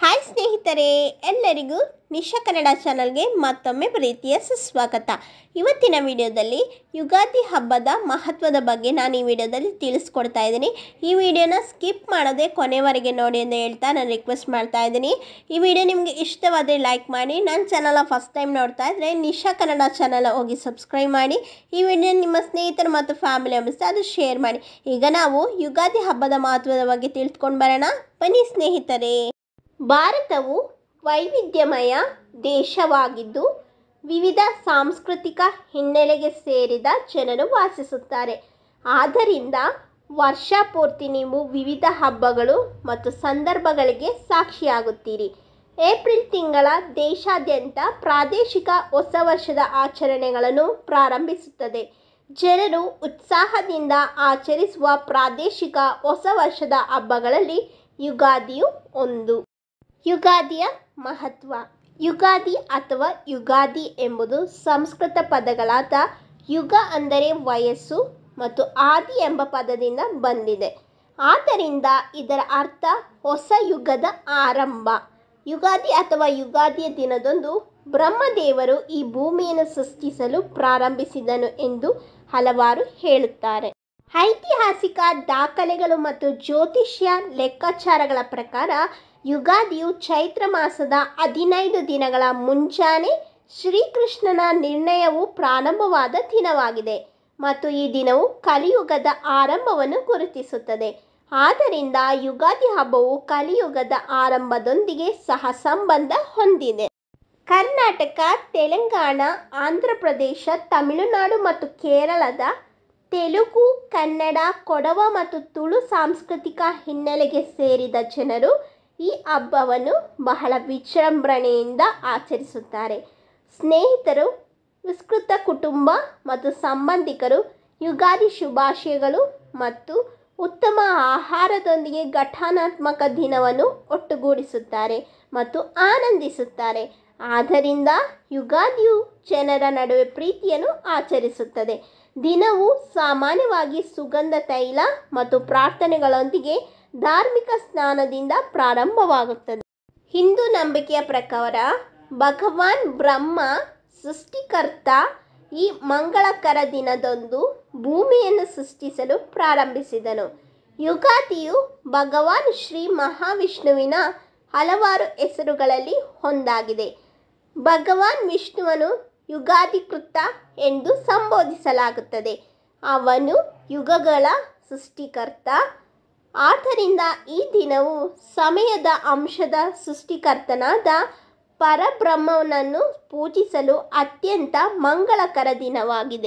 hi ಸ್ನೇಹಿತರೆ ಎಲ್ಲರಿಗೂ ನಿಶಾ ಕನ್ನಡ ಚಾನಲ್ಗೆ ಮತ್ತೊಮ್ಮೆ ಪ್ರೀತಿಯ ಸುಸ್ವಾಗತ ಇವತ್ತಿನ ವಿಡಿಯೋದಲ್ಲಿ ಯುಗಾದಿ ಹಬ್ಬದ ಮಹತ್ವದ ಬಗ್ಗೆ ನಾನು ಈ ವಿಡಿಯೋದಲ್ಲಿ ತಿಳಿಸ್ಕೊಡ್ತಾ ಇದ್ದೀನಿ ಈ ವಿಡಿಯೋನ ಸ್ಕಿಪ್ ಮಾಡದೆ ಕೊನೆವರೆಗೆ ನೋಡಿ ಅಂತ ಹೇಳ್ತಾ ನಾನು ರಿಕ್ವೆಸ್ಟ್ ಮಾಡ್ತಾ ಇದ್ದೀನಿ ಈ ವಿಡಿಯೋ ನಿಮಗೆ ಇಷ್ಟವಾದರೆ ಲೈಕ್ ಮಾಡಿ ನನ್ನ ಚಾನಲ ಫಸ್ಟ್ ಟೈಮ್ ನೋಡ್ತಾ ಇದ್ದರೆ ನಿಶಾ ಕನ್ನಡ ಚಾನಲ್ ಹೋಗಿ ಸಬ್ಸ್ಕ್ರೈಬ್ ಮಾಡಿ ಈ ವಿಡಿಯೋ ನಿಮ್ಮ ಸ್ನೇಹಿತರು ಮತ್ತು ಫ್ಯಾಮಿಲಿ ಮೆಂಬರ್ಸ್ ಅದು ಶೇರ್ ಮಾಡಿ ಈಗ ನಾವು ಯುಗಾದಿ ಹಬ್ಬದ ಮಹತ್ವದ ಬಗ್ಗೆ ತಿಳಿದುಕೊಂಡು ಬರೋಣ ಬನ್ನಿ ಸ್ನೇಹಿತರೆ ಭಾರತವು ವೈವಿಧ್ಯಮಯ ದೇಶವಾಗಿದ್ದು ವಿವಿಧ ಸಾಂಸ್ಕೃತಿಕ ಹಿನ್ನೆಲೆಗೆ ಸೇರಿದ ಜನರು ವಾಸಿಸುತ್ತಾರೆ ಆದ್ದರಿಂದ ವರ್ಷ ಪೂರ್ತಿ ನೀವು ವಿವಿಧ ಹಬ್ಬಗಳು ಮತ್ತು ಸಂದರ್ಭಗಳಿಗೆ ಸಾಕ್ಷಿಯಾಗುತ್ತೀರಿ ಏಪ್ರಿಲ್ ತಿಂಗಳ ದೇಶಾದ್ಯಂತ ಪ್ರಾದೇಶಿಕ ಹೊಸ ವರ್ಷದ ಆಚರಣೆಗಳನ್ನು ಪ್ರಾರಂಭಿಸುತ್ತದೆ ಜನರು ಉತ್ಸಾಹದಿಂದ ಆಚರಿಸುವ ಪ್ರಾದೇಶಿಕ ಹೊಸ ವರ್ಷದ ಹಬ್ಬಗಳಲ್ಲಿ ಯುಗಾದಿಯು ಒಂದು ಯುಗಾದಿಯ ಮಹತ್ವ ಯುಗಾದಿ ಅಥವಾ ಯುಗಾದಿ ಎಂಬುದು ಸಂಸ್ಕೃತ ಪದಗಳಾದ ಯುಗ ಅಂದರೆ ವಯಸ್ಸು ಮತ್ತು ಆದಿ ಎಂಬ ಪದದಿಂದ ಬಂದಿದೆ ಆದ್ದರಿಂದ ಇದರ ಅರ್ಥ ಹೊಸ ಯುಗದ ಆರಂಭ ಯುಗಾದಿ ಅಥವಾ ಯುಗಾದಿಯ ದಿನದಂದು ಬ್ರಹ್ಮದೇವರು ಈ ಭೂಮಿಯನ್ನು ಸೃಷ್ಟಿಸಲು ಪ್ರಾರಂಭಿಸಿದನು ಎಂದು ಹಲವಾರು ಹೇಳುತ್ತಾರೆ ಐತಿಹಾಸಿಕ ದಾಖಲೆಗಳು ಮತ್ತು ಜ್ಯೋತಿಷ್ಯ ಲೆಕ್ಕಾಚಾರಗಳ ಪ್ರಕಾರ ಯುಗಾದಿಯು ಚೈತ್ರ ಮಾಸದ ಹದಿನೈದು ದಿನಗಳ ಮುಂಚಾನೆ ಶ್ರೀಕೃಷ್ಣನ ನಿರ್ಣಯವು ಪ್ರಾರಂಭವಾದ ದಿನವಾಗಿದೆ ಮತ್ತು ಈ ದಿನವು ಕಲಿಯುಗದ ಆರಂಭವನ್ನು ಗುರುತಿಸುತ್ತದೆ ಆದ್ದರಿಂದ ಯುಗಾದಿ ಹಬ್ಬವು ಕಲಿಯುಗದ ಆರಂಭದೊಂದಿಗೆ ಸಹ ಸಂಬಂಧ ಹೊಂದಿದೆ ಕರ್ನಾಟಕ ತೆಲಂಗಾಣ ಆಂಧ್ರ ಪ್ರದೇಶ ತಮಿಳುನಾಡು ಮತ್ತು ಕೇರಳದ ತೆಲುಗು ಕನ್ನಡ ಕೊಡವ ಮತ್ತು ತುಳು ಸಾಂಸ್ಕೃತಿಕ ಹಿನ್ನೆಲೆಗೆ ಸೇರಿದ ಜನರು ಈ ಹಬ್ಬವನ್ನು ಬಹಳ ವಿಜೃಂಭಣೆಯಿಂದ ಆಚರಿಸುತ್ತಾರೆ ಸ್ನೇಹಿತರು ವಿಸ್ತೃತ ಕುಟುಂಬ ಮತ್ತು ಸಂಬಂಧಿಕರು ಯುಗಾದಿ ಶುಭಾಶಯಗಳು ಮತ್ತು ಉತ್ತಮ ಆಹಾರದೊಂದಿಗೆ ಘಟನಾತ್ಮಕ ದಿನವನ್ನು ಒಟ್ಟುಗೂಡಿಸುತ್ತಾರೆ ಮತ್ತು ಆನಂದಿಸುತ್ತಾರೆ ಆದ್ದರಿಂದ ಯುಗಾದಿಯು ಜನರ ನಡುವೆ ಪ್ರೀತಿಯನ್ನು ಆಚರಿಸುತ್ತದೆ ದಿನವು ಸಾಮಾನ್ಯವಾಗಿ ಸುಗಂಧ ತೈಲ ಮತ್ತು ಪ್ರಾರ್ಥನೆಗಳೊಂದಿಗೆ ಧಾರ್ಮಿಕ ಸ್ನಾನದಿಂದ ಪ್ರಾರಂಭವಾಗುತ್ತದೆ ಹಿಂದೂ ನಂಬಿಕೆಯ ಪ್ರಕಾರ ಭಗವಾನ್ ಬ್ರಹ್ಮ ಸೃಷ್ಟಿಕರ್ತ ಈ ಮಂಗಳಕರ ದಿನದಂದು ಭೂಮಿಯನ್ನು ಸೃಷ್ಟಿಸಲು ಪ್ರಾರಂಭಿಸಿದನು ಯುಗಾದಿಯು ಭಗವಾನ್ ಶ್ರೀ ಮಹಾವಿಷ್ಣುವಿನ ಹಲವಾರು ಹೆಸರುಗಳಲ್ಲಿ ಒಂದಾಗಿದೆ ಭಗವಾನ್ ವಿಷ್ಣುವನ್ನು ಯುಗಾಧಿಕೃತ ಎಂದು ಸಂಬೋಧಿಸಲಾಗುತ್ತದೆ ಅವನು ಯುಗಗಳ ಸೃಷ್ಟಿಕರ್ತ ಆದ್ದರಿಂದ ಈ ದಿನವು ಸಮಯದ ಅಂಶದ ಸೃಷ್ಟಿಕರ್ತನಾದ ಪರಬ್ರಹ್ಮನನ್ನು ಪೂಜಿಸಲು ಅತ್ಯಂತ ಮಂಗಳಕರ ದಿನವಾಗಿದೆ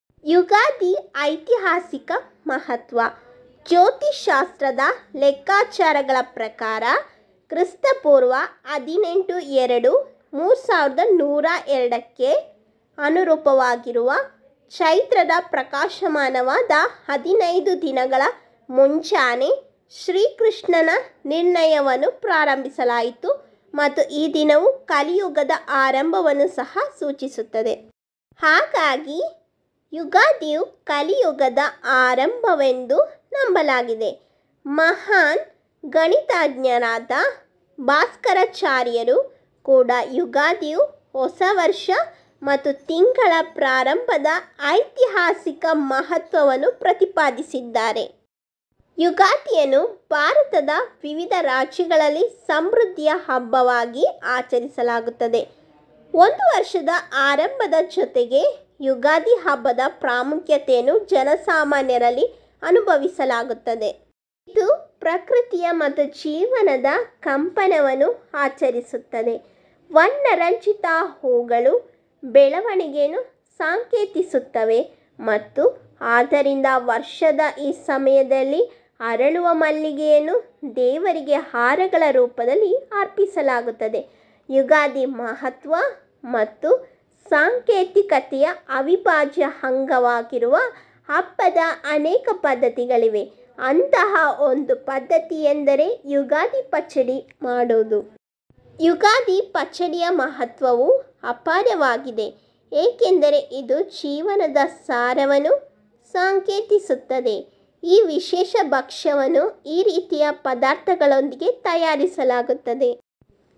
ಯುಗಾದಿ ಐತಿಹಾಸಿಕ ಮಹತ್ವ ಜ್ಯೋತಿಷಾಸ್ತ್ರದ ಲೆಕ್ಕಾಚಾರಗಳ ಪ್ರಕಾರ ಕ್ರಿಸ್ತಪೂರ್ವ ಹದಿನೆಂಟು ಎರಡು ಮೂರು ಸಾವಿರದ ನೂರ ಎರಡಕ್ಕೆ ಅನುರೂಪವಾಗಿರುವ ಚೈತ್ರದ ಪ್ರಕಾಶಮಾನವಾದ ಹದಿನೈದು ದಿನಗಳ ಮುಂಚಾನೆ ಶ್ರೀಕೃಷ್ಣನ ನಿರ್ಣಯವನ್ನು ಪ್ರಾರಂಭಿಸಲಾಯಿತು ಮತ್ತು ಈ ದಿನವು ಕಲಿಯುಗದ ಆರಂಭವನ್ನು ಸಹ ಸೂಚಿಸುತ್ತದೆ ಹಾಗಾಗಿ ಯುಗಾದಿಯು ಕಲಿಯುಗದ ಆರಂಭವೆಂದು ನಂಬಲಾಗಿದೆ ಮಹಾನ್ ಗಣಿತಜ್ಞರಾದ ಭಾಸ್ಕರಾಚಾರ್ಯರು ಕೂಡ ಯುಗಾದಿಯು ಹೊಸ ವರ್ಷ ಮತ್ತು ತಿಂಗಳ ಪ್ರಾರಂಭದ ಐತಿಹಾಸಿಕ ಮಹತ್ವವನ್ನು ಪ್ರತಿಪಾದಿಸಿದ್ದಾರೆ ಯುಗಾದಿಯನ್ನು ಭಾರತದ ವಿವಿಧ ರಾಜ್ಯಗಳಲ್ಲಿ ಸಮೃದ್ಧಿಯ ಹಬ್ಬವಾಗಿ ಆಚರಿಸಲಾಗುತ್ತದೆ ಒಂದು ವರ್ಷದ ಆರಂಭದ ಜೊತೆಗೆ ಯುಗಾದಿ ಹಬ್ಬದ ಪ್ರಾಮುಖ್ಯತೆಯನ್ನು ಜನಸಾಮಾನ್ಯರಲ್ಲಿ ಅನುಭವಿಸಲಾಗುತ್ತದೆ ಇದು ಪ್ರಕೃತಿಯ ಮತ್ತು ಜೀವನದ ಕಂಪನವನ್ನು ಆಚರಿಸುತ್ತದೆ ವರ್ಣರಂಜಿತ ಹೂಗಳು ಬೆಳವಣಿಗೆಯನ್ನು ಸಾಂಕೇತಿಸುತ್ತವೆ ಮತ್ತು ಆದ್ದರಿಂದ ವರ್ಷದ ಈ ಸಮಯದಲ್ಲಿ ಅರಳುವ ಮಲ್ಲಿಗೆಯನ್ನು ದೇವರಿಗೆ ಹಾರಗಳ ರೂಪದಲ್ಲಿ ಅರ್ಪಿಸಲಾಗುತ್ತದೆ ಯುಗಾದಿ ಮಹತ್ವ ಮತ್ತು ಸಾಂಕೇತಿಕತೆಯ ಅವಿಭಾಜ್ಯ ಅಂಗವಾಗಿರುವ ಹಬ್ಬದ ಅನೇಕ ಪದ್ಧತಿಗಳಿವೆ ಅಂತಹ ಒಂದು ಪದ್ಧತಿ ಎಂದರೆ ಯುಗಾದಿ ಪಚ್ಚಡಿ ಮಾಡೋದು ಯುಗಾದಿ ಪಚ್ಚಡಿಯ ಮಹತ್ವವು ಅಪಾರವಾಗಿದೆ ಏಕೆಂದರೆ ಇದು ಜೀವನದ ಸಾರವನ್ನು ಸಾಂಕೇತಿಸುತ್ತದೆ ಈ ವಿಶೇಷ ಭಕ್ಷ್ಯವನ್ನು ಈ ರೀತಿಯ ಪದಾರ್ಥಗಳೊಂದಿಗೆ ತಯಾರಿಸಲಾಗುತ್ತದೆ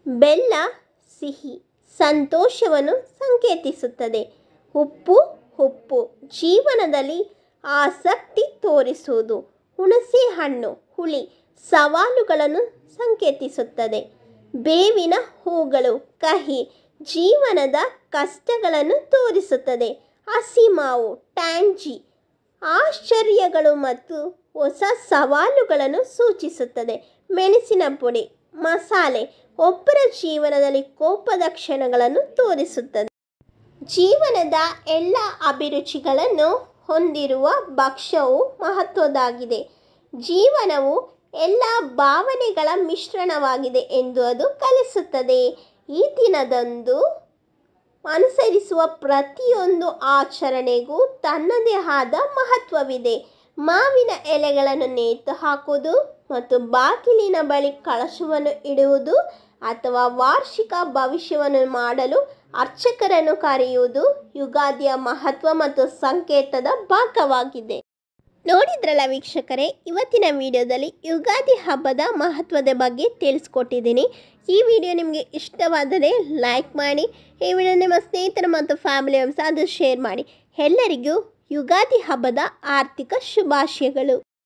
ಬೆಲ್ಲ ಸಿಹಿ ಸಂತೋಷವನ್ನು ಸಂಕೇತಿಸುತ್ತದೆ ಉಪ್ಪು ಉಪ್ಪು ಜೀವನದಲ್ಲಿ ಆಸಕ್ತಿ ತೋರಿಸುವುದು ಹುಣಸೆ ಹಣ್ಣು ಹುಳಿ ಸವಾಲುಗಳನ್ನು ಸಂಕೇತಿಸುತ್ತದೆ ಬೇವಿನ ಹೂಗಳು ಕಹಿ ಜೀವನದ ಕಷ್ಟಗಳನ್ನು ತೋರಿಸುತ್ತದೆ ಹಸಿಮಾವು ಟ್ಯಾಂಜಿ ಆಶ್ಚರ್ಯಗಳು ಮತ್ತು ಹೊಸ ಸವಾಲುಗಳನ್ನು ಸೂಚಿಸುತ್ತದೆ ಮೆಣಸಿನ ಪುಡಿ ಮಸಾಲೆ ಒಬ್ಬರ ಜೀವನದಲ್ಲಿ ಕೋಪದ ಕ್ಷಣಗಳನ್ನು ತೋರಿಸುತ್ತದೆ ಜೀವನದ ಎಲ್ಲ ಅಭಿರುಚಿಗಳನ್ನು ಹೊಂದಿರುವ ಭಕ್ಷ್ಯವು ಮಹತ್ವದಾಗಿದೆ ಜೀವನವು ಎಲ್ಲ ಭಾವನೆಗಳ ಮಿಶ್ರಣವಾಗಿದೆ ಎಂದು ಅದು ಕಲಿಸುತ್ತದೆ ಈ ದಿನದಂದು ಅನುಸರಿಸುವ ಪ್ರತಿಯೊಂದು ಆಚರಣೆಗೂ ತನ್ನದೇ ಆದ ಮಹತ್ವವಿದೆ ಮಾವಿನ ಎಲೆಗಳನ್ನು ನೇತು ಹಾಕುವುದು ಮತ್ತು ಬಾಗಿಲಿನ ಬಳಿ ಕಳಶವನ್ನು ಇಡುವುದು ಅಥವಾ ವಾರ್ಷಿಕ ಭವಿಷ್ಯವನ್ನು ಮಾಡಲು ಅರ್ಚಕರನ್ನು ಕರೆಯುವುದು ಯುಗಾದಿಯ ಮಹತ್ವ ಮತ್ತು ಸಂಕೇತದ ಭಾಗವಾಗಿದೆ ನೋಡಿದ್ರಲ್ಲ ವೀಕ್ಷಕರೇ ಇವತ್ತಿನ ವಿಡಿಯೋದಲ್ಲಿ ಯುಗಾದಿ ಹಬ್ಬದ ಮಹತ್ವದ ಬಗ್ಗೆ ತಿಳಿಸ್ಕೊಟ್ಟಿದ್ದೀನಿ ಈ ವಿಡಿಯೋ ನಿಮಗೆ ಇಷ್ಟವಾದರೆ ಲೈಕ್ ಮಾಡಿ ಈ ವಿಡಿಯೋ ನಿಮ್ಮ ಸ್ನೇಹಿತರು ಮತ್ತು ಫ್ಯಾಮಿಲಿ ಮೆಂಬರ್ಸ್ ಅದು ಶೇರ್ ಮಾಡಿ ಎಲ್ಲರಿಗೂ ಯುಗಾದಿ ಹಬ್ಬದ ಆರ್ಥಿಕ ಶುಭಾಶಯಗಳು